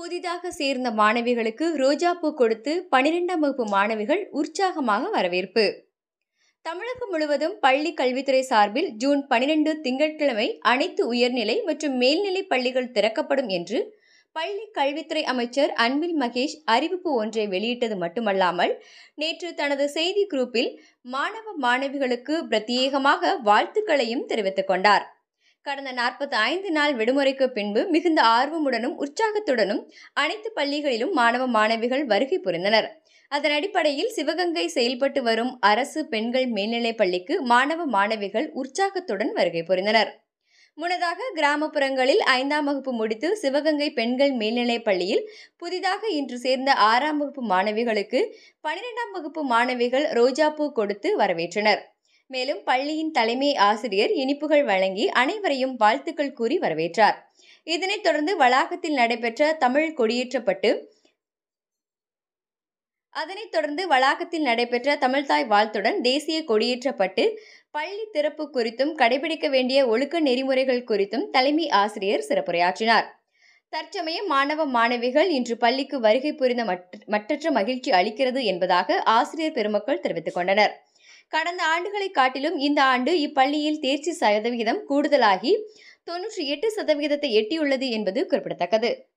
புதிதாக சேர்ந்த மாணவிகளுக்கு ரோஜாப்பூ கொடுத்து பனிரெண்டாம் வகுப்பு மாணவிகள் உற்சாகமாக வரவேற்பு தமிழகம் முழுவதும் பள்ளி கல்வித்துறை சார்பில் ஜூன் பனிரெண்டு திங்கட்கிழமை அனைத்து உயர்நிலை மற்றும் மேல்நிலை பள்ளிகள் திறக்கப்படும் என்று பள்ளி கல்வித்துறை அமைச்சர் அன்பில் மகேஷ் அறிவிப்பு ஒன்றை வெளியிட்டது மட்டுமல்லாமல் நேற்று தனது செய்தி குரூப்பில் மாணவ மாணவிகளுக்கு பிரத்யேகமாக வாழ்த்துக்களையும் தெரிவித்துக் கொண்டார் கடந்த நாற்பத்தி ஐந்து நாள் விடுமுறைக்கு பின்பு மிகுந்த ஆர்வமுடனும் உற்சாகத்துடனும் அனைத்து பள்ளிகளிலும் மாணவ மாணவிகள் வருகை புரிந்தனர் அதன் அடிப்படையில் சிவகங்கை செயல்பட்டு வரும் அரசு பெண்கள் மேல்நிலைப் பள்ளிக்கு மாணவ மாணவிகள் உற்சாகத்துடன் வருகை புரிந்தனர் முன்னதாக கிராமப்புறங்களில் ஐந்தாம் வகுப்பு முடித்து சிவகங்கை பெண்கள் மேல்நிலைப் பள்ளியில் புதிதாக இன்று சேர்ந்த ஆறாம் வகுப்பு மாணவிகளுக்கு பனிரெண்டாம் வகுப்பு மாணவிகள் ரோஜாப்பூ கொடுத்து வரவேற்றனர் மேலும் பள்ளியின் தலைமை ஆசிரியர் இனிப்புகள் வழங்கி அனைவரையும் வாழ்த்துக்கள் கூறி வரவேற்றார் இதனைத் தொடர்ந்து வளாகத்தில் நடைபெற்ற தமிழ் கொடியேற்றப்பட்டு அதனைத் தொடர்ந்து வளாகத்தில் நடைபெற்ற தமிழ்தாய் வாழ்த்துடன் தேசிய கொடியேற்றப்பட்டு பள்ளி திறப்பு குறித்தும் கடைபிடிக்க வேண்டிய ஒழுக்க நெறிமுறைகள் குறித்தும் தலைமை ஆசிரியர் சிறப்புரையாற்றினார் தற்சமயம் மாணவ மாணவிகள் இன்று பள்ளிக்கு வருகை புரிந்த மற்றற்ற மகிழ்ச்சி அளிக்கிறது என்பதாக ஆசிரியர் பெருமக்கள் தெரிவித்துக் கொண்டனர் கடந்த ஆண்டுகளை காட்டிலும் இந்த ஆண்டு இப்பள்ளியில் தேர்ச்சி சதவிகிதம் கூடுதலாகி தொன்னூற்றி எட்டு சதவிகிதத்தை எட்டியுள்ளது என்பது குறிப்பிடத்தக்கது